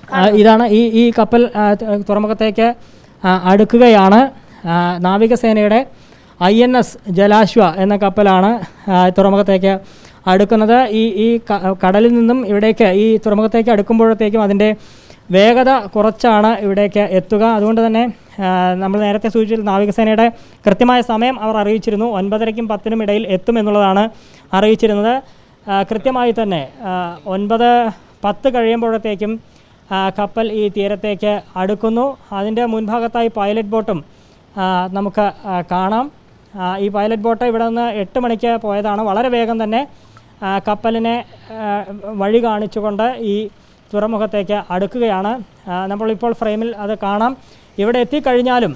ആ, ഇതാണ് ഈ ഈ കപ്പൽ ആ, ത- തുറമുഖത്തേക്ക് ആ, അടുക്കുകയാണ് ആ, നാവികസേനയുടെ ഐ എൻ എസ് ജലാശ്വ എന്ന കപ്പലാണ് ആ, തുറമുഖത്തേക്ക് അടുക്കുന്നത് ഈ ഈ ക- കടലിൽ നിന്നും ഇവിടേക്ക് ഈ തുറമുഖത്തേക്ക് അടുക്കുമ്പോഴത്തേക്കും അതിൻ്റെ വേഗത കുറച്ചാണ് ഇവിടേക്ക് എത്തുക അതുകൊണ്ട് തന്നെ ആ, നമ്മൾ നേരത്തെ സൂചിപ്പിച്ച നാവികസേനയുടെ കൃത്യമായ സമയം അവർ അറിയിച്ചിരുന്നു ഒൻപതരയ്ക്കും പത്തിനും ഇടയിൽ എത്തുമെന്നുള്ളതാണ് അറിയിച്ചിരുന്നത് ആ, കൃത്യമായി തന്നെ ആ, ഒൻപത് പത്ത് കഴിയുമ്പോഴത്തേക്കും ആ, കപ്പൽ ഈ തീരത്തേക്ക് അടുക്കുന്നു അതിൻ്റെ മുൻഭാഗത്തായി പൈലറ്റ് ബോട്ടും ആ, നമുക്ക് ആ, കാണാം ആ, ഈ പൈലറ്റ് ബോട്ട് ഇവിടെ നിന്ന് എട്ട് മണിക്ക് പോയതാണ് വളരെ വേഗം തന്നെ ആ, കപ്പലിനെ ആ, വഴി കാണിച്ചുകൊണ്ട് ഈ തുറമുഖത്തേക്ക് അടുക്കുകയാണ് ആ, നമ്മളിപ്പോൾ ഫ്രെയിമിൽ അത് കാണാം ഇവിടെ എത്തിക്കഴിഞ്ഞാലും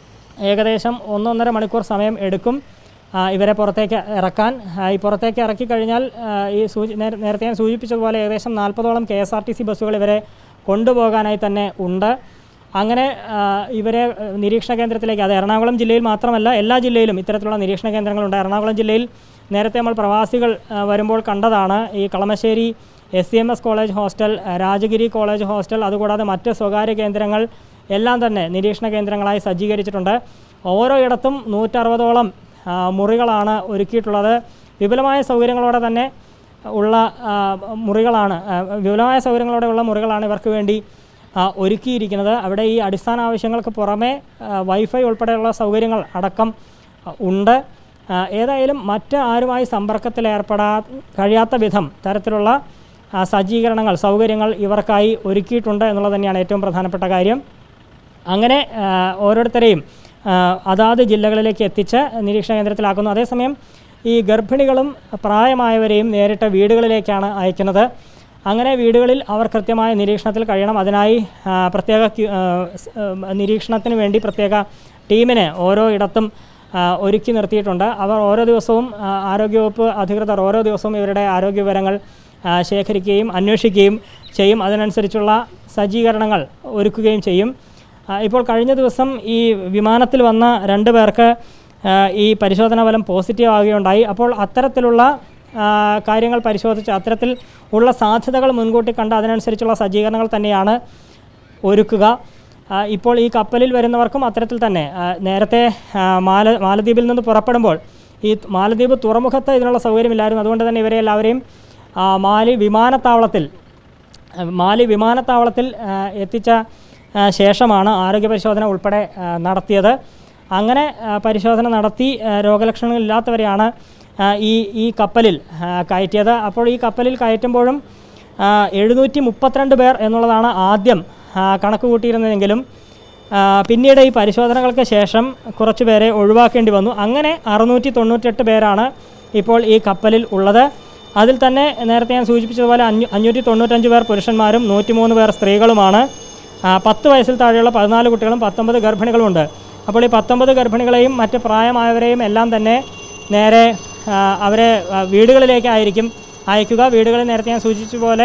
ഏകദേശം ഒന്നൊന്നര മണിക്കൂർ സമയം എടുക്കും ആ, ഇവരെ പുറത്തേക്ക് ഇറക്കാൻ ആ, ഈ പുറത്തേക്ക് ഇറക്കി കഴിഞ്ഞാൽ ആ, ഈ സൂചി നേര- നേരത്തെ ഞാൻ സൂചിപ്പിച്ചതുപോലെ ഏകദേശം നാൽപ്പതോളം K S R T C ബസ്സുകൾ ഇവരെ കൊണ്ടുപോകാനായി തന്നെ ഉണ്ട് അങ്ങനെ ആ, ഇവരെ ആ, നിരീക്ഷണ കേന്ദ്രത്തിലേക്ക് അത് എറണാകുളം ജില്ലയിൽ മാത്രമല്ല എല്ലാ ജില്ലയിലും ഇത്തരത്തിലുള്ള നിരീക്ഷണ കേന്ദ്രങ്ങളുണ്ട് എറണാകുളം ജില്ലയിൽ നേരത്തെ നമ്മൾ പ്രവാസികൾ ആ, വരുമ്പോൾ കണ്ടതാണ് ഈ Kalamassery S C M S college hostel ആ, രാജഗിരി കോളേജ് ഹോസ്റ്റൽ അതുകൂടാതെ മറ്റ് സ്വകാര്യ കേന്ദ്രങ്ങൾ എല്ലാം തന്നെ നിരീക്ഷണ കേന്ദ്രങ്ങളായി സജ്ജീകരിച്ചിട്ടുണ്ട് ഓരോ ഇടത്തും നൂറ്ററുപതോളം ആ, മുറികളാണ് ഒരുക്കിയിട്ടുള്ളത് വിപുലമായ സൗകര്യങ്ങളോടെ തന്നെ ഉള്ള ആ, മുറികളാണ് ആ, വിപുലമായ സൗകര്യങ്ങളോടെ ഉള്ള മുറികളാണ് ഇവർക്ക് വേണ്ടി ആ, ഒരുക്കിയിരിക്കുന്നത് അവിടെ ഈ അടിസ്ഥാന ആവശ്യങ്ങൾക്ക് പുറമെ ആ, വൈഫൈ ഉൾപ്പെടെയുള്ള സൗകര്യങ്ങൾ അടക്കം ആ, ഉണ്ട് ആ, ഏതായാലും മറ്റ് ആരുമായി സമ്പർക്കത്തിൽ ഏർപ്പെടാ കഴിയാത്ത വിധം തരത്തിലുള്ള ആ, സജ്ജീകരണങ്ങൾ സൗകര്യങ്ങൾ ഇവർക്കായി ഒരുക്കിയിട്ടുണ്ട് എന്നുള്ളത് തന്നെയാണ് ഏറ്റവും പ്രധാനപ്പെട്ട കാര്യം അങ്ങനെ ആ, ഓരോരുത്തരെയും ആ, അതാത് ജില്ലകളിലേക്ക് എത്തിച്ച് നിരീക്ഷണ കേന്ദ്രത്തിലാക്കുന്നു അതേസമയം ഈ ഗർഭിണികളും പ്രായമായവരെയും നേരിട്ട് വീടുകളിലേക്കാണ് അയക്കുന്നത് അങ്ങനെ വീടുകളിൽ അവർ കൃത്യമായ നിരീക്ഷണത്തിൽ കഴിയണം അതിനായി ആ, പ്രത്യേക ക്യു- ആ, സ്- ആ, നിരീക്ഷണത്തിന് വേണ്ടി പ്രത്യേക ടീമിനെ ഓരോ ഇടത്തും ആ, ഒരുക്കി നിർത്തിയിട്ടുണ്ട് അവർ ഓരോ ദിവസവും ആ, ആരോഗ്യവകുപ്പ് അധികൃതർ ഓരോ ദിവസവും ഇവരുടെ ആരോഗ്യ വിവരങ്ങൾ ആ, ശേഖരിക്കുകയും അന്വേഷിക്കുകയും ചെയ്യും അതിനനുസരിച്ചുള്ള സജ്ജീകരണങ്ങൾ ഒരുക്കുകയും ചെയ്യും ആ, ഇപ്പോൾ കഴിഞ്ഞ ദിവസം ഈ വിമാനത്തിൽ വന്ന രണ്ട് പേർക്ക് ആ, ഈ പരിശോധനാ ഫലം പോസിറ്റീവ് ആവുകയുണ്ടായി അപ്പോൾ അത്തരത്തിലുള്ള ആ, കാര്യങ്ങൾ പരിശോധിച്ച് അത്തരത്തിൽ ഉള്ള സാധ്യതകൾ മുൻകൂട്ടി കണ്ട് അതിനനുസരിച്ചുള്ള സജ്ജീകരണങ്ങൾ തന്നെയാണ് ഒരുക്കുക ആ, ഇപ്പോൾ ഈ കപ്പലിൽ വരുന്നവർക്കും അത്തരത്തിൽ തന്നെ ആ, നേരത്തെ ആ, മാല മാലദ്വീപിൽ നിന്ന് പുറപ്പെടുമ്പോൾ ഈ മാലദ്വീപ് തുറമുഖത്ത് ഇതിനുള്ള സൗകര്യമില്ലായിരുന്നു അതുകൊണ്ട് തന്നെ ഇവരെ എല്ലാവരെയും ആ, മാലി വിമാനത്താവളത്തിൽ ആ, മാലി വിമാനത്താവളത്തിൽ ആ, എത്തിച്ച ആ, ശേഷമാണ് ആരോഗ്യ പരിശോധന ഉൾപ്പെടെ ആ, നടത്തിയത് അങ്ങനെ ആ, പരിശോധന നടത്തി ആ, രോഗലക്ഷണങ്ങളില്ലാത്തവരെയാണ് ആ, ഈ ഈ കപ്പലിൽ ആ, കയറ്റിയത് അപ്പോൾ ഈ കപ്പലിൽ കയറ്റുമ്പോഴും എഴുന്നൂറ്റി മുപ്പത്തിരണ്ട് പേർ എന്നുള്ളതാണ് ആദ്യം ആ, കണക്ക് കൂട്ടിയിരുന്നതെങ്കിലും ആ, പിന്നീട് ഈ പരിശോധനകൾക്ക് ശേഷം കുറച്ച് പേരെ ഒഴിവാക്കേണ്ടി വന്നു അങ്ങനെ അറുന്നൂറ്റി തൊണ്ണൂറ്റെട്ട് പേരാണ് ഇപ്പോൾ ഈ കപ്പലിൽ ഉള്ളത് അതിൽ തന്നെ നേരത്തെ ഞാൻ സൂചിപ്പിച്ചതുപോലെ അഞ്ഞൂ അഞ്ഞൂറ്റി തൊണ്ണൂറ്റഞ്ച് പേർ പുരുഷന്മാരും നൂറ്റിമൂന്ന് പേർ സ്ത്രീകളുമാണ് ആ, പത്ത് വയസ്സിൽ താഴെയുള്ള പതിനാല് കുട്ടികളും പത്തൊമ്പത് ഗർഭിണികളുമുണ്ട് അപ്പോൾ ഈ പത്തൊമ്പത് ഗർഭിണികളെയും മറ്റ് പ്രായമായവരെയും എല്ലാം തന്നെ നേരെ ആ, അവരെ ആ, വീടുകളിലേക്കായിരിക്കും അയക്കുക വീടുകളിൽ നേരത്തെ ഞാൻ സൂചിപ്പിച്ച പോലെ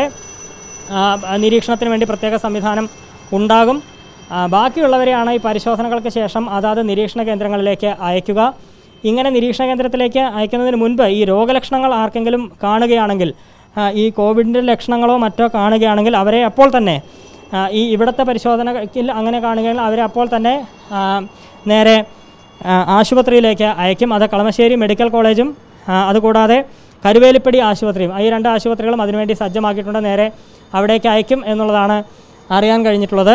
ആ, നിരീക്ഷണത്തിന് വേണ്ടി പ്രത്യേക സംവിധാനം ഉണ്ടാകും ആ, ബാക്കിയുള്ളവരെയാണ് ഈ പരിശോധനകൾക്ക് ശേഷം അതാത് നിരീക്ഷണ കേന്ദ്രങ്ങളിലേക്ക് അയക്കുക ഇങ്ങനെ നിരീക്ഷണ കേന്ദ്രത്തിലേക്ക് അയക്കുന്നതിന് മുൻപ് ഈ രോഗലക്ഷണങ്ങൾ ആർക്കെങ്കിലും കാണുകയാണെങ്കിൽ ആ, ഈ കോവിഡിൻ്റെ ലക്ഷണങ്ങളോ മറ്റോ കാണുകയാണെങ്കിൽ അവരെ അപ്പോൾ തന്നെ ആ, ഈ ഇവിടുത്തെ പരിശോധനയ്ക്കിൽ അങ്ങനെ കാണുകയാണെങ്കിൽ അവരെ അപ്പോൾ തന്നെ ആ, നേരെ ആ, ആശുപത്രിയിലേക്ക് അയക്കും അത് കളമശ്ശേരി മെഡിക്കൽ കോളേജും ആ, അതുകൂടാതെ കരുവേലിപ്പടി ആശുപത്രിയും ഈ രണ്ട് ആശുപത്രികളും അതിനുവേണ്ടി സജ്ജമാക്കിയിട്ടുണ്ട് നേരെ അവിടേക്ക് അയക്കും എന്നുള്ളതാണ് അറിയാൻ കഴിഞ്ഞിട്ടുള്ളത്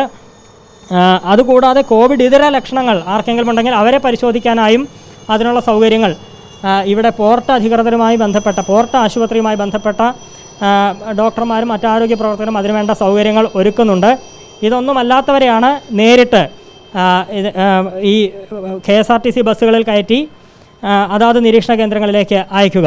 ആ, അതുകൂടാതെ കോവിഡ് ഇതര ലക്ഷണങ്ങൾ ആർക്കെങ്കിലും ഉണ്ടെങ്കിൽ അവരെ പരിശോധിക്കാനായും അതിനുള്ള സൗകര്യങ്ങൾ ആ, ഇവിടെ പോർട്ട് അധികൃതരുമായി ബന്ധപ്പെട്ട പോർട്ട് ആശുപത്രിയുമായി ബന്ധപ്പെട്ട ആ, ഡോക്ടർമാരും മറ്റ് ആരോഗ്യ പ്രവർത്തകരും അതിനുവേണ്ട സൗകര്യങ്ങൾ ഒരുക്കുന്നുണ്ട് ഇതൊന്നുമല്ലാത്തവരെയാണ് നേരിട്ട് ആ, ഇത് ആ, ഈ K S R T C ബസ്സുകളിൽ കയറ്റി ആ, അതാത് നിരീക്ഷണ കേന്ദ്രങ്ങളിലേക്ക് അയക്കുക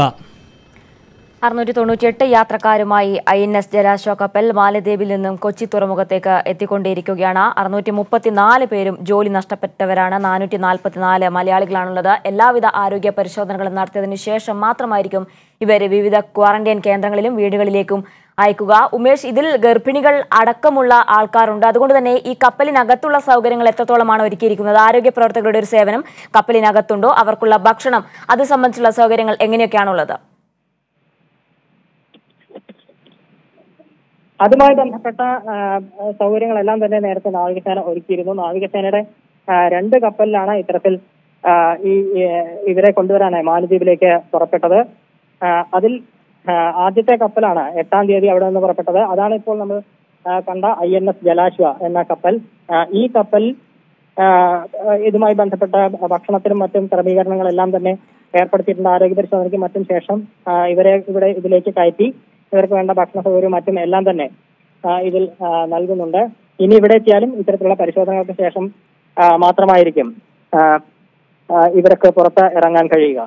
അറുന്നൂറ്റി തൊണ്ണൂറ്റിയെട്ട് യാത്രക്കാരുമായി ഐ എൻ എസ് ജലാശ്വ കപ്പൽ മാലദ്വീപിൽ നിന്നും കൊച്ചി തുറമുഖത്തേക്ക് എത്തിക്കൊണ്ടിരിക്കുകയാണ് അറുന്നൂറ്റി മുപ്പത്തിനാല് പേരും ജോലി നഷ്ടപ്പെട്ടവരാണ് നാനൂറ്റി നാൽപ്പത്തിനാല് മലയാളികളാണുള്ളത് എല്ലാവിധ ആരോഗ്യ പരിശോധനകളും നടത്തിയതിനു ശേഷം മാത്രമായിരിക്കും ഇവരെ വിവിധ ക്വാറന്റൈൻ കേന്ദ്രങ്ങളിലും വീടുകളിലേക്കും അയക്കുക ഉമേഷ് ഇതിൽ ഗർഭിണികൾ അടക്കമുള്ള ആൾക്കാരുണ്ട് അതുകൊണ്ട് തന്നെ ഈ കപ്പലിനകത്തുള്ള സൗകര്യങ്ങൾ എത്രത്തോളമാണ് ഒരുക്കിയിരിക്കുന്നത് ആരോഗ്യ പ്രവർത്തകരുടെ ഒരു സേവനം കപ്പലിനകത്തുണ്ടോ അവർക്കുള്ള ഭക്ഷണം അത് സംബന്ധിച്ചുള്ള സൗകര്യങ്ങൾ എങ്ങനെയൊക്കെയാണുള്ളത് അതുമായി ബന്ധപ്പെട്ട ആ, സൗകര്യങ്ങളെല്ലാം തന്നെ നേരത്തെ നാവികസേന ഒരുക്കിയിരുന്നു നാവികസേനയുടെ ആ, രണ്ട് കപ്പലിലാണ് ഇത്തരത്തിൽ ആ, ഈ ഈ, ഇവരെ കൊണ്ടുവരാനായി മാലദ്വീപിലേക്ക് പുറപ്പെട്ടത് ആ, അതിൽ ആ, ആദ്യത്തെ കപ്പലാണ് എട്ടാം തീയതി അവിടെ നിന്ന് പുറപ്പെട്ടത് അതാണ് ഇപ്പോൾ നമ്മൾ ആ, കണ്ട ഐ എൻ എസ് ജലാശ്വ എന്ന കപ്പൽ ആ, ഈ കപ്പൽ ആ, ഇതുമായി ബന്ധപ്പെട്ട ഭക്ഷണത്തിനും മറ്റും ക്രമീകരണങ്ങളെല്ലാം തന്നെ ഏർപ്പെടുത്തിയിട്ടുണ്ട് ആരോഗ്യ പരിശോധനയ്ക്കും മറ്റും ശേഷം ആ, ഇവരെ ഇവിടെ ഇതിലേക്ക് കയറ്റി ഇവർക്ക് വേണ്ട ഭക്ഷണ സൗകര്യവും മറ്റും എല്ലാം തന്നെ ആ, ഇതിൽ ആ, നൽകുന്നുണ്ട് ഇനി ഇവിടെ എത്തിയാലും ഇത്തരത്തിലുള്ള പരിശോധനകൾക്ക് ശേഷം ആ, മാത്രമായിരിക്കും ആ, ആ, ഇവർക്ക് പുറത്ത് ഇറങ്ങാൻ കഴിയുക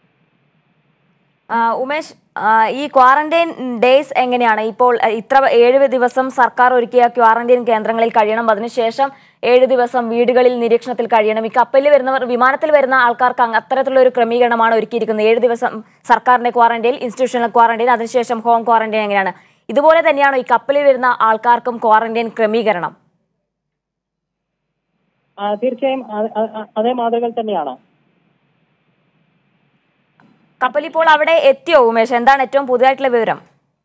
ആ, ഉമേഷ് ആ, ഈ ക്വാറന്റൈൻ ഡേയ്സ് എങ്ങനെയാണ് ഇപ്പോൾ അ, ഇത്ര ഏഴ് ദിവസം സർക്കാർ ഒരുക്കിയ ക്വാറന്റൈൻ കേന്ദ്രങ്ങളിൽ കഴിയണം അതിനുശേഷം ഏഴ് ദിവസം വീടുകളിൽ നിരീക്ഷണത്തിൽ കഴിയണം ഈ കപ്പലിൽ വരുന്നവർ വിമാനത്തിൽ വരുന്ന ആൾക്കാർക്ക് അങ്ങ് അത്തരത്തിലുള്ള ഒരു ക്രമീകരണമാണ് ഒരുക്കിയിരിക്കുന്നത് ഏഴ് ദിവസം സർക്കാരിന്റെ ക്വാറന്റൈൻ ഇൻസ്റ്റിറ്റ്യൂഷണൽ ക്വാറന്റൈൻ അതിനുശേഷം ഹോം ക്വാറന്റൈൻ എങ്ങനെയാണ് ഇതുപോലെ തന്നെയാണോ ഈ കപ്പലിൽ വരുന്ന ആൾക്കാർക്കും ക്വാറന്റൈൻ ക്രമീകരണം ആ, തീർച്ചയായും അ- അ- അ- അതേ മാതൃകകൾ തന്നെയാണ് കപ്പൽ ഇപ്പോൾ അവിടെ എത്തിയോ ഉമേഷ് എന്താണ് ഏറ്റവും പുതിയതായിട്ടുള്ള വിവരം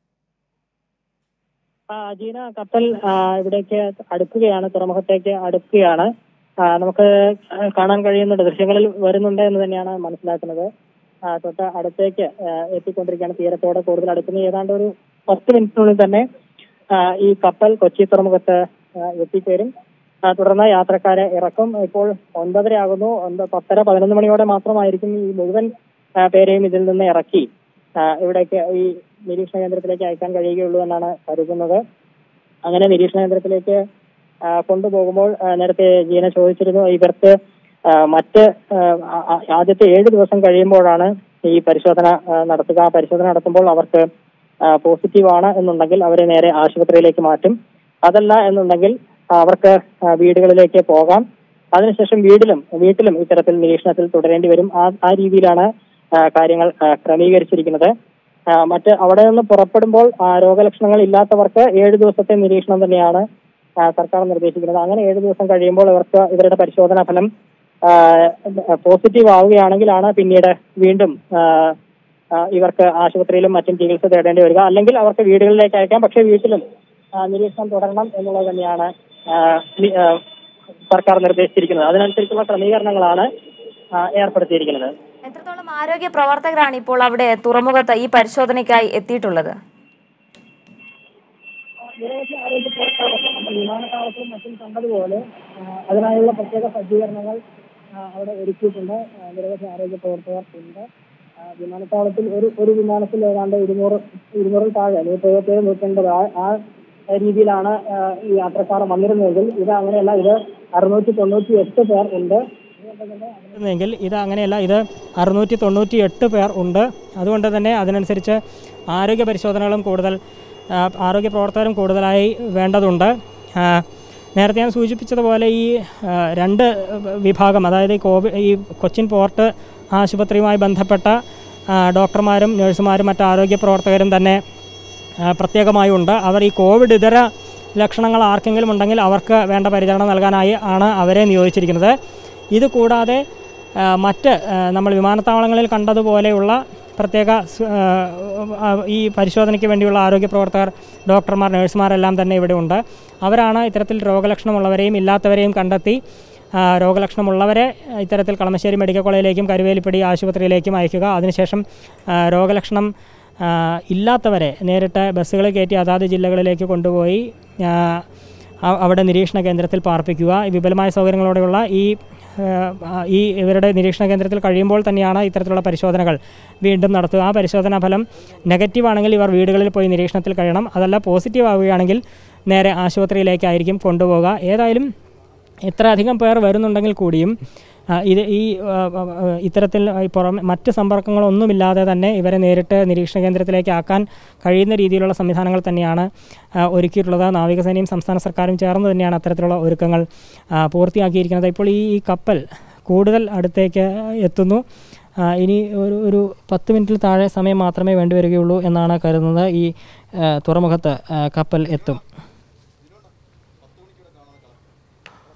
ആ, ജീന കപ്പൽ ആ, ഇവിടേക്ക് അടുക്കുകയാണ് തുറമുഖത്തേക്ക് അടുക്കുകയാണ് ആ, നമുക്ക് കാണാൻ കഴിയുന്നുണ്ട് ദൃശ്യങ്ങളിൽ വരുന്നുണ്ട് എന്ന് തന്നെയാണ് മനസ്സിലാക്കുന്നത് ആ, തൊട്ട് അടുത്തേക്ക് ആ, എത്തിക്കൊണ്ടിരിക്കുകയാണ് തീരത്തോടെ കൂടുതൽ അടുക്കുന്ന ഏതാണ്ട് ഒരു പത്ത് മിനിറ്റിനുള്ളിൽ തന്നെ ആ, ഈ കപ്പൽ കൊച്ചി തുറമുഖത്ത് ആ, എത്തിച്ചേരും ആ, തുടർന്ന് യാത്രക്കാരെ ഇറക്കും ഇപ്പോൾ ഒൻപതര ആകുന്നു ഒൻപ- പത്തര പതിനൊന്ന് മണിയോടെ മാത്രമായിരിക്കും ഈ മുഴുവൻ ആ, പേരെയും ഇതിൽ നിന്ന് ഇറക്കി ആ, ഇവിടേക്ക് ഈ നിരീക്ഷണ കേന്ദ്രത്തിലേക്ക് അയക്കാൻ കഴിയുകയുള്ളൂ എന്നാണ് കരുതുന്നത് അങ്ങനെ നിരീക്ഷണ കേന്ദ്രത്തിലേക്ക് ആ, കൊണ്ടുപോകുമ്പോൾ ആ, നേരത്തെ ജീന ചോദിച്ചിരുന്നു ഇവർക്ക് ആ, മറ്റ് ആ, ആ- ആദ്യത്തെ ഏഴ് ദിവസം കഴിയുമ്പോഴാണ് ഈ പരിശോധന ആ, നടത്തുക ആ പരിശോധന നടത്തുമ്പോൾ അവർക്ക് പോസിറ്റീവ് ആണ് എന്നുണ്ടെങ്കിൽ അവരെ നേരെ ആശുപത്രിയിലേക്ക് മാറ്റും അതല്ല എന്നുണ്ടെങ്കിൽ അവർക്ക് ആ, വീടുകളിലേക്ക് പോകാം അതിനുശേഷം വീട്ടിലും വീട്ടിലും ഇത്തരത്തിൽ നിരീക്ഷണത്തിൽ തുടരേണ്ടി വരും ആ ആ രീതിയിലാണ് ആ, കാര്യങ്ങൾ ആ, ക്രമീകരിച്ചിരിക്കുന്നത് ആ, മറ്റ് അവിടെ നിന്ന് പുറപ്പെടുമ്പോൾ ആ, രോഗലക്ഷണങ്ങൾ ഇല്ലാത്തവർക്ക് ഏഴ് ദിവസത്തെ നിരീക്ഷണം തന്നെയാണ് ആ, സർക്കാർ നിർദ്ദേശിക്കുന്നത് അങ്ങനെ ഏഴ് ദിവസം കഴിയുമ്പോൾ ഇവർക്ക് ഇവരുടെ പരിശോധനാ ഫലം പോസിറ്റീവ് ആവുകയാണെങ്കിലാണ് പിന്നീട് വീണ്ടും ആ, ആ, ഇവർക്ക് ആശുപത്രിയിലും മറ്റും ചികിത്സ തേടേണ്ടി വരിക അല്ലെങ്കിൽ അവർക്ക് വീടുകളിലേക്ക് അയക്കാം പക്ഷേ വീട്ടിലും ആ, നിരീക്ഷണം തുടരണം എന്നുള്ളത് തന്നെയാണ് ആ, നി- ആ, സർക്കാർ നിർദ്ദേശിച്ചിരിക്കുന്നത് അതിനനുസരിച്ചുള്ള ക്രമീകരണങ്ങളാണ് ആ, ഏർപ്പെടുത്തിയിരിക്കുന്നത് എത്രത്തോളം ആരോഗ്യ പ്രവർത്തകരാണ് ഇപ്പോൾ അവിടെ തുറമുഖത്ത് ഈ പരിശോധനയ്ക്കായി എത്തിയിട്ടുള്ളത് നിരവധി ആരോഗ്യ പ്രവർത്തകർ നമ്മൾ വിമാനത്താവളത്തിലും മറ്റും കണ്ടതുപോലെ ആ, അതിനായുള്ള പ്രത്യേക സജ്ജീകരണങ്ങൾ ആ, അവിടെ ഒരുക്കിയിട്ടുണ്ട് ആ, നിരവധി ആരോഗ്യ പ്രവർത്തകർ ഉണ്ട് ആ, വിമാനത്താവളത്തിൽ ഒരു ഒരു വിമാനത്തിൽ ഏതാണ്ട് ഇരുന്നൂറ് ഇരുന്നൂറിൽ താഴെ നൂറ്റി എഴുപത്തേഴ് നൂറ്റൻപത് ആ ആ രീതിയിലാണ് ആ, ഈ യാത്രക്കാർ വന്നിരുന്നതെങ്കിൽ ഇത് അങ്ങനെയല്ല ഇത് അറുന്നൂറ്റി തൊണ്ണൂറ്റി എട്ട് പേർ ഉണ്ട് എങ്കിൽ ഇത് അങ്ങനെയല്ല ഇത് അറുന്നൂറ്റി തൊണ്ണൂറ്റി എട്ട് പേർ ഉണ്ട് അതുകൊണ്ട് തന്നെ അതിനനുസരിച്ച് ആരോഗ്യ പരിശോധനകളും കൂടുതൽ ആ, ആരോഗ്യ പ്രവർത്തകരും കൂടുതലായി വേണ്ടതുണ്ട് ആ, നേരത്തെ ഞാൻ സൂചിപ്പിച്ചതുപോലെ ഈ ആ, രണ്ട് വിഭാഗം അതായത് ഈ കോവിഡ് ഈ കൊച്ചിൻ പോർട്ട് ആശുപത്രിയുമായി ബന്ധപ്പെട്ട ആ, ഡോക്ടർമാരും നഴ്സുമാരും മറ്റ് ആരോഗ്യ പ്രവർത്തകരും തന്നെ ആ, പ്രത്യേകമായി ഉണ്ട് അവർ ഈ കോവിഡ് ഇതര ലക്ഷണങ്ങൾ ആർക്കെങ്കിലും ഉണ്ടെങ്കിൽ അവർക്ക് വേണ്ട പരിചരണം നൽകാനായി ആണ് അവരെ നിയോഗിച്ചിരിക്കുന്നത് ഇത് കൂടാതെ ആ, മറ്റ് ആ, നമ്മൾ വിമാനത്താവളങ്ങളിൽ കണ്ടതുപോലെയുള്ള പ്രത്യേക സ്- ആ, ആ, ഈ പരിശോധനയ്ക്ക് വേണ്ടിയുള്ള ആരോഗ്യ പ്രവർത്തകർ ഡോക്ടർമാർ നഴ്സുമാരെല്ലാം തന്നെ ഇവിടെ ഉണ്ട് അവരാണ് ഇത്തരത്തിൽ രോഗലക്ഷണമുള്ളവരെയും ഇല്ലാത്തവരെയും കണ്ടെത്തി ആ, രോഗലക്ഷണമുള്ളവരെ ഇത്തരത്തിൽ കളമശ്ശേരി മെഡിക്കൽ കോളേജിലേക്കും കരുവേലിപ്പടി ആശുപത്രിയിലേക്കും അയക്കുക അതിനുശേഷം ആ, രോഗലക്ഷണം ആ, ഇല്ലാത്തവരെ നേരിട്ട് ബസ്സുകളിൽ കയറ്റി അതാത് ജില്ലകളിലേക്ക് കൊണ്ടുപോയി ആ, അ- അവിടെ നിരീക്ഷണ കേന്ദ്രത്തിൽ പാർപ്പിക്കുക ഈ വിപുലമായ സൗകര്യങ്ങളോടെയുള്ള ഈ ആ, ഈ ഇവരുടെ നിരീക്ഷണ കേന്ദ്രത്തിൽ കഴിയുമ്പോൾ തന്നെയാണ് ഇത്തരത്തിലുള്ള പരിശോധനകൾ വീണ്ടും നടത്തുക ആ പരിശോധനാ ഫലം നെഗറ്റീവ് ആണെങ്കിൽ ഇവർ വീടുകളിൽ പോയി നിരീക്ഷണത്തിൽ കഴിയണം അതല്ല പോസിറ്റീവ് ആവുകയാണെങ്കിൽ നേരെ ആശുപത്രിയിലേക്കായിരിക്കും കൊണ്ടുപോകുക ഏതായാലും എത്ര അധികം പേർ വരുന്നുണ്ടെങ്കിൽ കൂടിയും ആ, ഇത് ഈ ആ, ആ, ആ, ഇത്തരത്തിൽ ഈ പുറമെ മറ്റ് സമ്പർക്കങ്ങളൊന്നുമില്ലാതെ തന്നെ ഇവരെ നേരിട്ട് നിരീക്ഷണ കേന്ദ്രത്തിലേക്ക് ആക്കാൻ കഴിയുന്ന രീതിയിലുള്ള സംവിധാനങ്ങൾ തന്നെയാണ് ആ, ഒരുക്കിയിട്ടുള്ളത് നാവികസേനയും സംസ്ഥാന സർക്കാരും ചേർന്ന് തന്നെയാണ് അത്തരത്തിലുള്ള ഒരുക്കങ്ങൾ ആ, പൂർത്തിയാക്കിയിരിക്കുന്നത് ഇപ്പോൾ ഈ ഈ കപ്പൽ കൂടുതൽ അടുത്തേക്ക് എത്തുന്നു ആ, ഇനി ഒരു ഒരു പത്ത് മിനിറ്റിൽ താഴെ സമയം മാത്രമേ വേണ്ടിവരികയുള്ളൂ എന്നാണ് കരുതുന്നത് ഈ ആ, തുറമുഖത്ത് ആ, കപ്പൽ എത്തും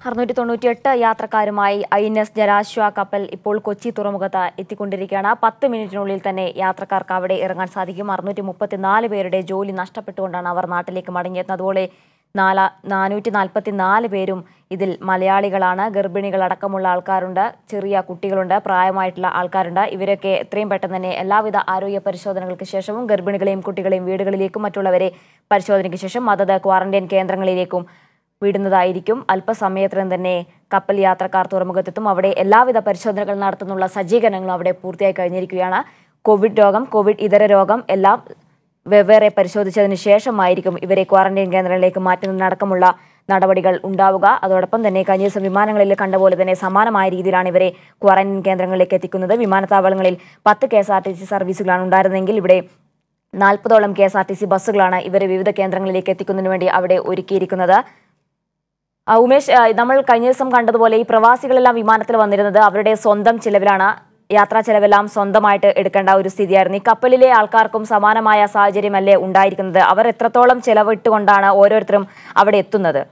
അറുന്നൂറ്റി തൊണ്ണൂറ്റിയെട്ട് യാത്രക്കാരുമായി ഐ എൻ എസ് ജലാശ്വ കപ്പൽ ഇപ്പോൾ കൊച്ചി തുറമുഖത്ത് എത്തിക്കൊണ്ടിരിക്കുകയാണ് പത്ത് മിനിറ്റിനുള്ളിൽ തന്നെ യാത്രക്കാർക്ക് അവിടെ ഇറങ്ങാൻ സാധിക്കും അറുന്നൂറ്റി മുപ്പത്തിനാല് പേരുടെ ജോലി നഷ്ടപ്പെട്ടുകൊണ്ടാണ് അവർ നാട്ടിലേക്ക് മടങ്ങിയെത്തുന്നത് അതുപോലെ നാല നാനൂറ്റി നാൽപ്പത്തി നാല് പേരും ഇതിൽ മലയാളികളാണ് ഗർഭിണികളടക്കമുള്ള ആൾക്കാരുണ്ട് ചെറിയ കുട്ടികളുണ്ട് പ്രായമായിട്ടുള്ള ആൾക്കാരുണ്ട് ഇവരൊക്കെ എത്രയും പെട്ടെന്ന് തന്നെ എല്ലാവിധ ആരോഗ്യ പരിശോധനകൾക്ക് ശേഷവും ഗർഭിണികളെയും കുട്ടികളെയും വീടുകളിലേക്കും മറ്റുള്ളവരെ പരിശോധനയ്ക്ക് ശേഷം അതത് ക്വാറന്റൈൻ കേന്ദ്രങ്ങളിലേക്കും വിടുന്നതായിരിക്കും അല്പസമയത്തിനും തന്നെ കപ്പൽ യാത്രക്കാർ തുറമുഖത്തെത്തും അവിടെ എല്ലാവിധ പരിശോധനകൾ നടത്തുന്നുള്ള സജ്ജീകരണങ്ങളും അവിടെ പൂർത്തിയായി കഴിഞ്ഞിരിക്കുകയാണ് കോവിഡ് രോഗം കോവിഡ് ഇതര രോഗം എല്ലാം വെവ്വേറെ പരിശോധിച്ചതിന് ശേഷമായിരിക്കും ഇവരെ ക്വാറന്റൈൻ കേന്ദ്രങ്ങളിലേക്ക് മാറ്റുന്നതിനടക്കമുള്ള നടപടികൾ ഉണ്ടാവുക അതോടൊപ്പം തന്നെ കഴിഞ്ഞ ദിവസം വിമാനങ്ങളിൽ കണ്ട പോലെ തന്നെ സമാനമായ രീതിയിലാണ് ഇവരെ ക്വാറന്റൈൻ കേന്ദ്രങ്ങളിലേക്ക് എത്തിക്കുന്നത് വിമാനത്താവളങ്ങളിൽ പത്ത് K S R T C സർവീസുകളാണ് ഉണ്ടായിരുന്നെങ്കിൽ ഇവിടെ നാൽപ്പതോളം K S R T C ബസ്സുകളാണ് ഇവരെ വിവിധ കേന്ദ്രങ്ങളിലേക്ക് എത്തിക്കുന്നതിന് വേണ്ടി അവിടെ ഒരുക്കിയിരിക്കുന്നത് ആ, ഉമേഷ് ആ, നമ്മൾ കഴിഞ്ഞ ദിവസം കണ്ടതുപോലെ ഈ പ്രവാസികളെല്ലാം വിമാനത്തിൽ വന്നിരുന്നത് അവരുടെ സ്വന്തം ചിലവിലാണ് യാത്രാ ചെലവെല്ലാം സ്വന്തമായിട്ട് എടുക്കേണ്ട ഒരു സ്ഥിതിയായിരുന്നു ഈ കപ്പലിലെ ആൾക്കാർക്കും സമാനമായ സാഹചര്യമല്ലേ ഉണ്ടായിരിക്കുന്നത് അവർ എത്രത്തോളം ചെലവിട്ടുകൊണ്ടാണ് ഓരോരുത്തരും അവിടെ എത്തുന്നത്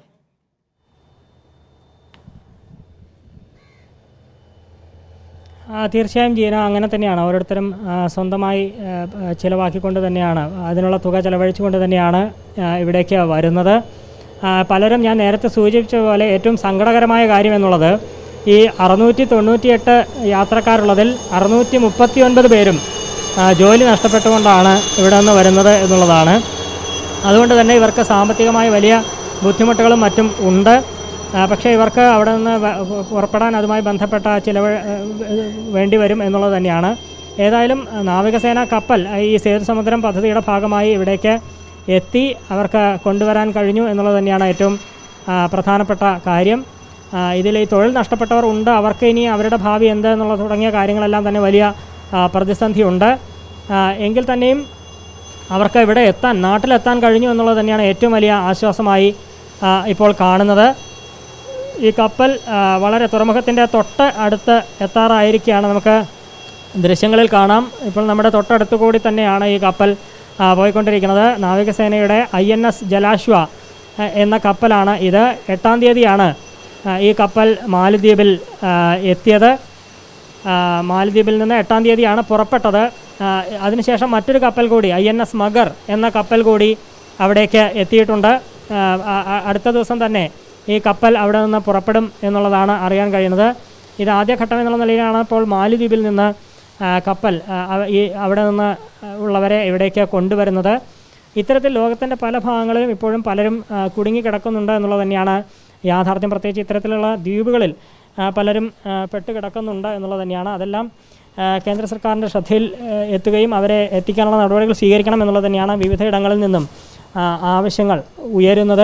ആ, തീർച്ചയായും ജീന അങ്ങനെ തന്നെയാണ് ഓരോരുത്തരും ആ, സ്വന്തമായി ആ, ആ, ചിലവാക്കിക്കൊണ്ട് തന്നെയാണ് അതിനുള്ള തുക ചെലവഴിച്ചുകൊണ്ട് തന്നെയാണ് ആ, ഇവിടേക്ക് വരുന്നത് ആ, പലരും ഞാൻ നേരത്തെ സൂചിപ്പിച്ച പോലെ ഏറ്റവും സങ്കടകരമായ കാര്യം എന്നുള്ളത് ഈ അറുന്നൂറ്റി തൊണ്ണൂറ്റിയെട്ട് യാത്രക്കാരുള്ളതിൽ അറുന്നൂറ്റി മുപ്പത്തി ഒൻപത് പേരും ആ, ജോലി നഷ്ടപ്പെട്ടുകൊണ്ടാണ് ഇവിടെ നിന്ന് വരുന്നത് എന്നുള്ളതാണ് അതുകൊണ്ട് തന്നെ ഇവർക്ക് സാമ്പത്തികമായി വലിയ ബുദ്ധിമുട്ടുകളും മറ്റും ഉണ്ട് ആ, പക്ഷേ ഇവർക്ക് അവിടെ നിന്ന് വ- പുറപ്പെടാൻ അതുമായി ബന്ധപ്പെട്ട ചിലവ് ഏഹ്, വേണ്ടി വരും എന്നുള്ളത് തന്നെയാണ് ഏതായാലും ആ, നാവികസേന കപ്പൽ ആ, ഈ സേതു സമുദ്രം പദ്ധതിയുടെ ഭാഗമായി ഇവിടേക്ക് എത്തി അവർക്ക് കൊണ്ടുവരാൻ കഴിഞ്ഞു എന്നുള്ളത് തന്നെയാണ് ഏറ്റവും ആ, പ്രധാനപ്പെട്ട കാര്യം ആ, ഇതിൽ ഈ തൊഴിൽ നഷ്ടപ്പെട്ടവർ ഉണ്ട് അവർക്ക് ഇനി അവരുടെ ഭാവി എന്ത് എന്നുള്ള തുടങ്ങിയ കാര്യങ്ങളെല്ലാം തന്നെ വലിയ ആ, പ്രതിസന്ധിയുണ്ട് ആ, എങ്കിൽ തന്നെയും അവർക്ക് ഇവിടെ എത്താൻ നാട്ടിലെത്താൻ കഴിഞ്ഞു എന്നുള്ളത് തന്നെയാണ് ഏറ്റവും വലിയ ആശ്വാസമായി ആ, ഇപ്പോൾ കാണുന്നത് ഈ കപ്പൽ ആ, വളരെ തുറമുഖത്തിൻ്റെ തൊട്ട് അടുത്ത് എത്താറായിരിക്കുകയാണ് നമുക്ക് ദൃശ്യങ്ങളിൽ കാണാം ഇപ്പോൾ നമ്മുടെ തൊട്ടടുത്ത് കൂടി തന്നെയാണ് ഈ കപ്പൽ ആ, പോയിക്കൊണ്ടിരിക്കുന്നത് നാവികസേനയുടെ ഐ എൻ എസ് ജലാശ്വ ആ, എന്ന കപ്പലാണ് ഇത് എട്ടാം തീയതിയാണ് ആ, ഈ കപ്പൽ മാലദ്വീപിൽ ആ, എത്തിയത് ആ, മാലദ്വീപിൽ നിന്ന് എട്ടാം തീയതിയാണ് പുറപ്പെട്ടത് ആ, അതിനുശേഷം മറ്റൊരു കപ്പൽ കൂടി ഐ എൻ എസ് മഗർ എന്ന കപ്പൽ കൂടി അവിടേക്ക് എത്തിയിട്ടുണ്ട് ആ, ആ- ആ- അടുത്ത ദിവസം തന്നെ ഈ കപ്പൽ അവിടെ നിന്ന് പുറപ്പെടും എന്നുള്ളതാണ് അറിയാൻ കഴിയുന്നത് ഇത് ആദ്യഘട്ടം എന്നുള്ള നിലയിലാണ് ഇപ്പോൾ മാലദ്വീപിൽ നിന്ന് ആ, കപ്പൽ ആ, അവ- ഈ അവിടെ നിന്ന് ഉള്ളവരെ ഇവിടേക്ക് കൊണ്ടുവരുന്നത് ഇത്തരത്തിൽ ലോകത്തിൻ്റെ പല ഭാഗങ്ങളിലും ഇപ്പോഴും പലരും ആ, കുടുങ്ങിക്കിടക്കുന്നുണ്ട് എന്നുള്ളത് തന്നെയാണ് യാഥാർത്ഥ്യം പ്രത്യേകിച്ച് ഇത്തരത്തിലുള്ള ദ്വീപുകളിൽ ആ, പലരും ആ, പെട്ട് കിടക്കുന്നുണ്ട് എന്നുള്ളത് തന്നെയാണ് അതെല്ലാം ആ, കേന്ദ്ര സർക്കാരിൻ്റെ ശ്രദ്ധയിൽ ആ, എത്തുകയും അവരെ എത്തിക്കാനുള്ള നടപടികൾ സ്വീകരിക്കണം എന്നുള്ളത് തന്നെയാണ് വിവിധ ഇടങ്ങളിൽ നിന്നും ആ, ആവശ്യങ്ങൾ ഉയരുന്നത്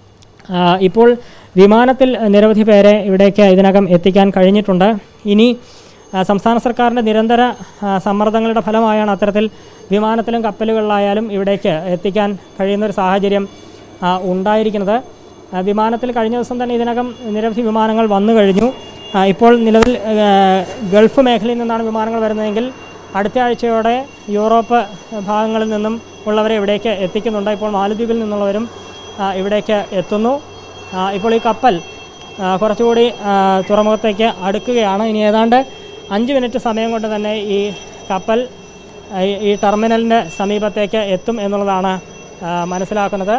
ആ, ഇപ്പോൾ വിമാനത്തിൽ നിരവധി പേരെ ഇവിടേക്ക് ഇതിനകം എത്തിക്കാൻ കഴിഞ്ഞിട്ടുണ്ട് ഇനി ആ, സംസ്ഥാന സർക്കാരിൻ്റെ നിരന്തര ആ, സമ്മർദ്ദങ്ങളുടെ ഫലമായാണ് അത്തരത്തിൽ വിമാനത്തിലും കപ്പലുകളിലായാലും ഇവിടേക്ക് എത്തിക്കാൻ കഴിയുന്ന ഒരു സാഹചര്യം ആ, ഉണ്ടായിരിക്കുന്നത് ആ, വിമാനത്തിൽ കഴിഞ്ഞ ദിവസം തന്നെ ഇതിനകം നിരവധി വിമാനങ്ങൾ വന്നു കഴിഞ്ഞു ആ, ഇപ്പോൾ നിലവിൽ ആ, ഗൾഫ് മേഖലയിൽ നിന്നാണ് വിമാനങ്ങൾ വരുന്നതെങ്കിൽ അടുത്ത ആഴ്ചയോടെ യൂറോപ്പ് ഭാഗങ്ങളിൽ നിന്നും ഉള്ളവരെ ഇവിടേക്ക് എത്തിക്കുന്നുണ്ട് ഇപ്പോൾ മാലദ്വീപിൽ നിന്നുള്ളവരും ആ, ഇവിടേക്ക് എത്തുന്നു ആ, ഇപ്പോൾ ഈ കപ്പൽ ആ, കുറച്ചുകൂടി ആ, തുറമുഖത്തേക്ക് അടുക്കുകയാണ് ഇനി ഏതാണ്ട് അഞ്ച് മിനിറ്റ് സമയം കൊണ്ട് തന്നെ ഈ കപ്പൽ ആ, ഈ- ഈ ടെർമിനലിൻ്റെ സമീപത്തേക്ക് എത്തും എന്നുള്ളതാണ് ആ, മനസ്സിലാക്കുന്നത്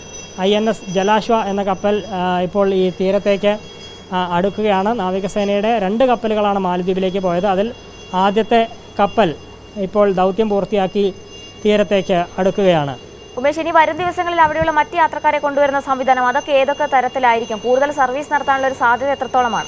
ഐ എൻ എസ് ജലാശ്വ എന്ന കപ്പൽ ആ, ഇപ്പോൾ ഈ തീരത്തേക്ക് ആ, അടുക്കുകയാണ് നാവികസേനയുടെ രണ്ട് കപ്പലുകളാണ് മാലദ്വീപിലേക്ക് പോയത് അതിൽ ആദ്യത്തെ കപ്പൽ ഇപ്പോൾ ദൗത്യം പൂർത്തിയാക്കി തീരത്തേക്ക് അടുക്കുകയാണ് ഉമേഷ് ഇനി വരും ദിവസങ്ങളിൽ അവിടെയുള്ള മറ്റ് യാത്രക്കാരെ കൊണ്ടുവരുന്ന സംവിധാനം അതൊക്കെ ഏതൊക്കെ തരത്തിലായിരിക്കും കൂടുതൽ സർവീസ് നടത്താനുള്ള ഒരു സാധ്യത എത്രത്തോളമാണ്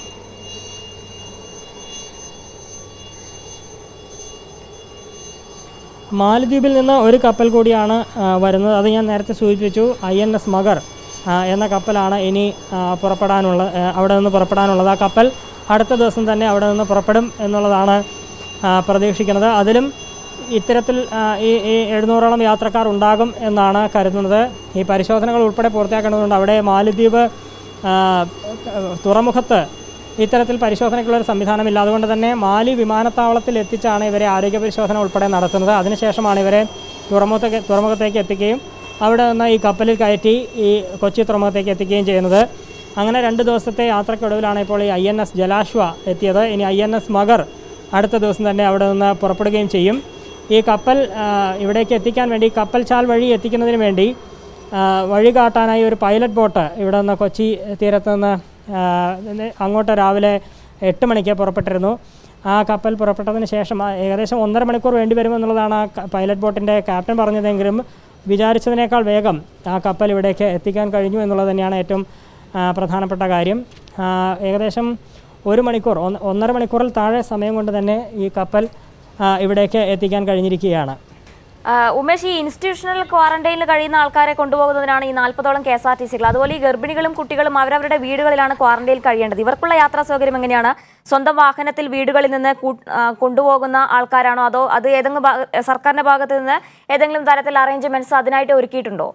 മാലദ്വീപിൽ നിന്ന് ഒരു കപ്പൽ കൂടിയാണ് ആ, വരുന്നത് അത് ഞാൻ നേരത്തെ സൂചിപ്പിച്ചു ഐ എൻ എസ് മഗർ ആ, എന്ന കപ്പലാണ് ഇനി ആ, പുറപ്പെടാനുള്ള ആ, അവിടെ നിന്ന് പുറപ്പെടാനുള്ളത് ആ കപ്പൽ അടുത്ത ദിവസം തന്നെ അവിടെ നിന്ന് പുറപ്പെടും എന്നുള്ളതാണ് ആ, പ്രതീക്ഷിക്കുന്നത് അതിലും ഇത്തരത്തിൽ ആ, ഈ ഈ എഴുന്നൂറോളം യാത്രക്കാർ ഉണ്ടാകും എന്നാണ് കരുതുന്നത് ഈ പരിശോധനകൾ ഉൾപ്പെടെ പൂർത്തിയാക്കേണ്ടതുണ്ട് അവിടെ മാലദ്വീപ് ആ, തുറമുഖത്ത് ഇത്തരത്തിൽ പരിശോധനയ്ക്കുള്ള ഒരു സംവിധാനമില്ല അതുകൊണ്ട് തന്നെ മാലി വിമാനത്താവളത്തിൽ എത്തിച്ചാണ് ഇവരെ ആരോഗ്യ പരിശോധന ഉൾപ്പെടെ നടത്തുന്നത് അതിനുശേഷമാണ് ഇവരെ തുറമുഖത്തേക്ക് തുറമുഖത്തേക്ക് എത്തിക്കുകയും അവിടെ നിന്ന് ഈ കപ്പലിൽ കയറ്റി ഈ കൊച്ചി തുറമുഖത്തേക്ക് എത്തിക്കുകയും ചെയ്യുന്നത് അങ്ങനെ രണ്ട് ദിവസത്തെ യാത്രക്കൊടുവിലാണ് ഇപ്പോൾ ഈ ഐ എൻ എസ് ജലാശ്വ എത്തിയത് ഇനി ഐ എൻ എസ് മഗർ അടുത്ത ദിവസം തന്നെ അവിടെ നിന്ന് പുറപ്പെടുകയും ചെയ്യും ഈ കപ്പൽ ആ, ഇവിടേക്ക് എത്തിക്കാൻ വേണ്ടി കപ്പൽ ചാൽ വഴി എത്തിക്കുന്നതിന് വേണ്ടി ആ, വഴി കാട്ടാനായി ഒരു പൈലറ്റ് ബോട്ട് ഇവിടെ നിന്ന് കൊച്ചി തീരത്ത് നിന്ന് ആ, ഇന്ന് അങ്ങോട്ട് രാവിലെ എട്ട് മണിക്ക് പുറപ്പെട്ടിരുന്നു ആ കപ്പൽ പുറപ്പെട്ടതിന് ശേഷം ആ, ഏകദേശം ഒന്നര മണിക്കൂർ വേണ്ടി വരുമെന്നുള്ളതാണ് ആ ക- പൈലറ്റ് ബോട്ടിൻ്റെ ക്യാപ്റ്റൻ പറഞ്ഞതെങ്കിലും വിചാരിച്ചതിനേക്കാൾ വേഗം ആ കപ്പൽ ഇവിടേക്ക് എത്തിക്കാൻ കഴിഞ്ഞു എന്നുള്ളത് തന്നെയാണ് ഏറ്റവും ആ, പ്രധാനപ്പെട്ട കാര്യം ആ, ഏകദേശം ഒരു മണിക്കൂർ ഒന്ന് ഒന്നര മണിക്കൂറിൽ താഴെ സമയം കൊണ്ട് തന്നെ ഈ കപ്പൽ ആ, ഇവിടേക്ക് എത്തിക്കാൻ കഴിഞ്ഞിരിക്കുകയാണ് ആ, ഉമേഷ് ഈ ഇൻസ്റ്റിറ്റ്യൂഷണൽ ക്വാറന്റൈനിൽ കഴിയുന്ന ആൾക്കാരെ കൊണ്ടുപോകുന്നതിനാണ് ഈ നാൽപ്പതോളം കെ എസ് ആർ ടി സികൾ അതുപോലെ ഈ ഗർഭിണികളും കുട്ടികളും അവരവരുടെ വീടുകളിലാണ് ക്വാറന്റൈനിൽ കഴിയേണ്ടത് ഇവർക്കുള്ള യാത്രാ സൗകര്യം എങ്ങനെയാണ് സ്വന്തം വാഹനത്തിൽ വീടുകളിൽ നിന്ന് കൂ- ആ, കൊണ്ടുപോകുന്ന ആൾക്കാരാണോ അതോ അത് ഏതെങ്കിലും ഭാഗ- സർക്കാരിന്റെ ഭാഗത്ത് നിന്ന് ഏതെങ്കിലും തരത്തിൽ അറേഞ്ച്മെന്റ്സ് അതിനായിട്ട് ഒരുക്കിയിട്ടുണ്ടോ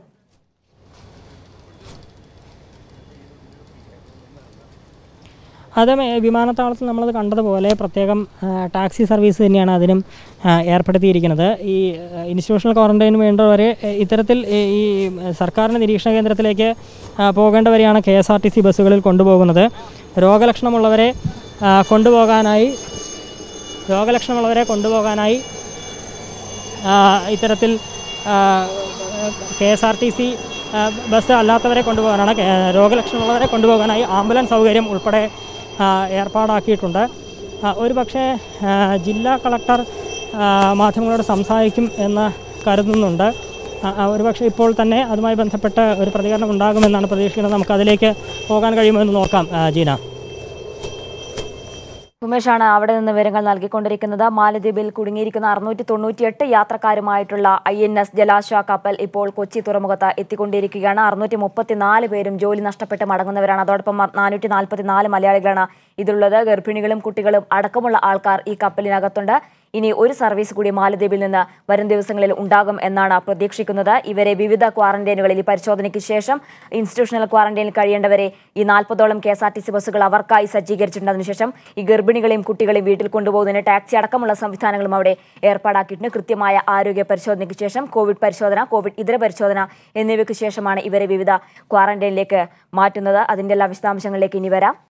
അത് മേ- വിമാനത്താവളത്തിൽ നമ്മളത് കണ്ടതുപോലെ പ്രത്യേകം ആ, ടാക്സി സർവീസ് തന്നെയാണ് അതിനും ആ, ഏർപ്പെടുത്തിയിരിക്കുന്നത് ഈ ആ, ഇൻസ്റ്റിറ്റ്യൂഷണൽ ക്വാറന്റൈന് വേണ്ടവരെ എ, ഇത്തരത്തിൽ ഈ ഈ സർക്കാരിൻ്റെ നിരീക്ഷണ കേന്ദ്രത്തിലേക്ക് ആ, പോകേണ്ടവരെയാണ് K S R T C ബസ്സുകളിൽ കൊണ്ടുപോകുന്നത് രോഗലക്ഷണമുള്ളവരെ ആ, കൊണ്ടുപോകാനായി രോഗലക്ഷണമുള്ളവരെ കൊണ്ടുപോകാനായി ആ, ഇത്തരത്തിൽ K S R T C bus അല്ലാത്തവരെ കൊണ്ടുപോകാനാണ് കെ- രോഗലക്ഷണമുള്ളവരെ കൊണ്ടുപോകാനായി ആംബുലൻസ് സൗകര്യം ഉൾപ്പെടെ ആ, ഏർപ്പാടാക്കിയിട്ടുണ്ട് ആ, ഒരു പക്ഷേ ആ, ജില്ലാ കളക്ടർ ആ, മാധ്യമങ്ങളോട് സംസാരിക്കും എന്ന് കരുതുന്നുണ്ട് ആ, ആ, ഒരു പക്ഷേ ഇപ്പോൾ തന്നെ അതുമായി ബന്ധപ്പെട്ട് ഒരു പ്രതികരണം ഉണ്ടാകുമെന്നാണ് പ്രതീക്ഷിക്കുന്നത് നമുക്ക് അതിലേക്ക് പോകാൻ കഴിയുമോ എന്ന് നോക്കാം ആ, ജീന ഉമേഷാണ് അവിടെ നിന്ന് വിവരങ്ങൾ നൽകിക്കൊണ്ടിരിക്കുന്നത് മാലദ്വീപിൽ കുടുങ്ങിയിരിക്കുന്ന അറുന്നൂറ്റി തൊണ്ണൂറ്റിയെട്ട് യാത്രക്കാരുമായിട്ടുള്ള ഐ എൻ എസ് ജലാശ്വ കപ്പൽ ഇപ്പോൾ കൊച്ചി തുറമുഖത്ത് എത്തിക്കൊണ്ടിരിക്കുകയാണ് അറുന്നൂറ്റി മുപ്പത്തിനാല് പേരും ജോലി നഷ്ടപ്പെട്ട് മടങ്ങുന്നവരാണ് അതോടൊപ്പം നാനൂറ്റി നാൽപ്പത്തിനാല് മലയാളികളാണ് ഇതിലുള്ളത് ഗർഭിണികളും കുട്ടികളും അടക്കമുള്ള ആൾക്കാർ ഈ കപ്പലിനകത്തുണ്ട് ഇനി ഒരു സർവീസ് കൂടി മാലദ്വീപിൽ നിന്ന് വരും ദിവസങ്ങളിൽ ഉണ്ടാകും എന്നാണ് പ്രതീക്ഷിക്കുന്നത് ഇവരെ വിവിധ ക്വാറന്റൈനുകളിൽ ഈ പരിശോധനയ്ക്ക് ശേഷം ഇൻസ്റ്റിറ്റ്യൂഷണൽ ക്വാറന്റൈനിൽ കഴിയേണ്ടവരെ ഈ നാൽപ്പതോളം K S R T C ബസ്സുകൾ അവർക്കായി സജ്ജീകരിച്ചിട്ടുണ്ട് അതിനുശേഷം ഈ ഗർഭിണികളെയും കുട്ടികളെയും വീട്ടിൽ കൊണ്ടുപോകുന്നതിന് ടാക്സി അടക്കമുള്ള സംവിധാനങ്ങളും അവിടെ ഏർപ്പാടാക്കിയിട്ടുണ്ട് കൃത്യമായ ആരോഗ്യ പരിശോധനയ്ക്ക് ശേഷം കോവിഡ് പരിശോധന കോവിഡ് ഇതര പരിശോധന എന്നിവയ്ക്ക് ശേഷമാണ് ഇവരെ വിവിധ ക്വാറന്റൈനിലേക്ക് മാറ്റുന്നത് അതിൻ്റെ എല്ലാ വിശദാംശങ്ങളിലേക്ക് ഇനി വരാം